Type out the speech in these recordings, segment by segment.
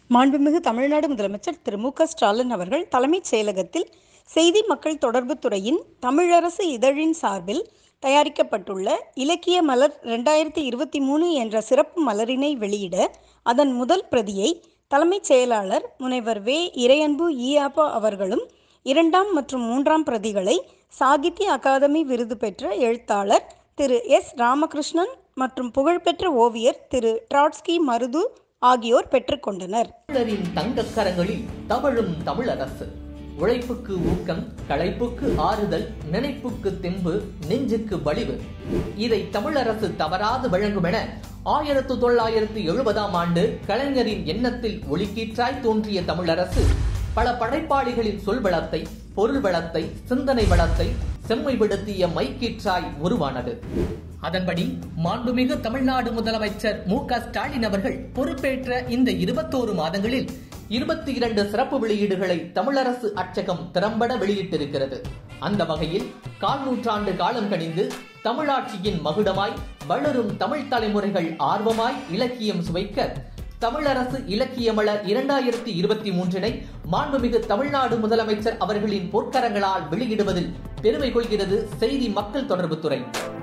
மாண்புமிகு தமிழ்நாடு முதலமைச்சர் திரு மு க ஸ்டாலின் அவர்கள் தலைமைச் செயலகத்தில் செய்தி மக்கள் தொடர்புத் துறையின் தமிழரசு இதழின் சார்பில் தயாரிக்கப்பட்டுள்ள இலக்கிய மலர் ரெண்டாயிரத்தி இருபத்தி மூணு என்ற சிறப்பு மலரினை வெளியிட அதன் முதல் பிரதியை தலைமைச் செயலாளர் முனைவர் வே இறையன்பு ஈயாப்பா அவர்களும் இரண்டாம் மற்றும் மூன்றாம் பிரதிகளை சாகித்ய அகாதமி விருது பெற்ற எழுத்தாளர் திரு எஸ் ராமகிருஷ்ணன் மற்றும் புகழ்பெற்ற ஓவியர் திரு ட்ராட்ஸ்கி மருது ஆகியோர் பெற்றுக்கொண்டனர் தமிழரின் தங்கக் கரங்களில் தவழும் தமிழரசு உழைப்புக்கு ஊக்கம் களைப்புக்கு ஆறுதல் நினைப்புக்கு தெம்பு நெஞ்சுக்கு வலிவு இதை தமிழரசு தவறாது வழங்கும் என ஆயிரத்து தொள்ளாயிரத்து எழுபதாம் ஆண்டு கலைஞரின் எண்ணத்தில் ஒளிக்கீற்றாய் தோன்றிய தமிழரசு பல படைப்பாளிகளின் சொல் வளத்தை பொருள் வளத்தை சிந்தனை வளத்தை செம்மைப்படுத்திய மைக்கீற்றாய் உருவானது அதன்படி மாண்புமிகு தமிழ்நாடு முதலமைச்சர் மு க ஸ்டாலின் அவர்கள் பொறுப்பேற்ற இந்த இருபத்தோரு மாதங்களில் இருபத்தி இரண்டு சிறப்பு வெளியீடுகளை தமிழரசு அச்சகம் திறம்பட வெளியிட்டிருக்கிறது அந்த வகையில் கால் நூற்றாண்டு காலம் கணிந்து தமிழாட்சியின் மகுடமாய் வளரும் தமிழ் தலைமுறைகள் ஆர்வமாய் இலக்கியம் சுவைக்க தமிழரசு இலக்கிய மலர் இரண்டாயிரத்தி இருபத்தி மூன்றினை மாண்புமிகு தமிழ்நாடு முதலமைச்சர் அவர்களின் பொற்கரங்களால் வெளியிடுவதில் பெருமை கொள்கிறது செய்தி மக்கள் தொடர்புத்துறை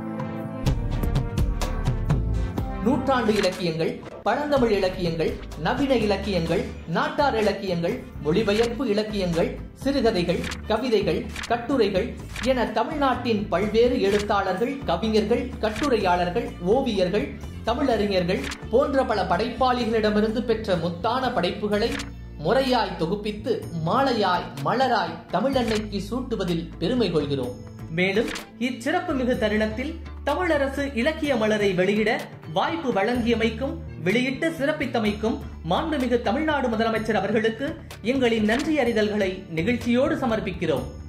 நூற்றாண்டு இலக்கியங்கள் பழந்தமிழ் இலக்கியங்கள் நவீன இலக்கியங்கள் நாட்டார் இலக்கியங்கள் மொழிபெயர்ப்பு இலக்கியங்கள் சிறுகதைகள் கவிதைகள் கட்டுரைகள் என தமிழ்நாட்டின் பல்வேறு எழுத்தாளர்கள் கவிஞர்கள் கட்டுரையாளர்கள் ஓவியர்கள் தமிழறிஞர்கள் போன்ற பல படைப்பாளிகளிடமிருந்து பெற்ற முத்தான படைப்புகளை முறையாய் தொகுப்பித்து மாலையாய் மலராய் தமிழன்னைக்கு சூட்டுவதில் பெருமை கொள்கிறோம் மேலும் இச்சிறப்பு மிகு தருணத்தில் தமிழரசு இலக்கிய மலரை வெளியிட வாய்ப்பு வழங்கியமைக்கும் வெளியிட்டு சிறப்பித்தமைக்கும் மாண்புமிகு தமிழ்நாடு முதலமைச்சர் அவர்களுக்கு எங்களின் நன்றி அறிதல்களை நிகழ்ச்சியோடு சமர்ப்பிக்கிறோம்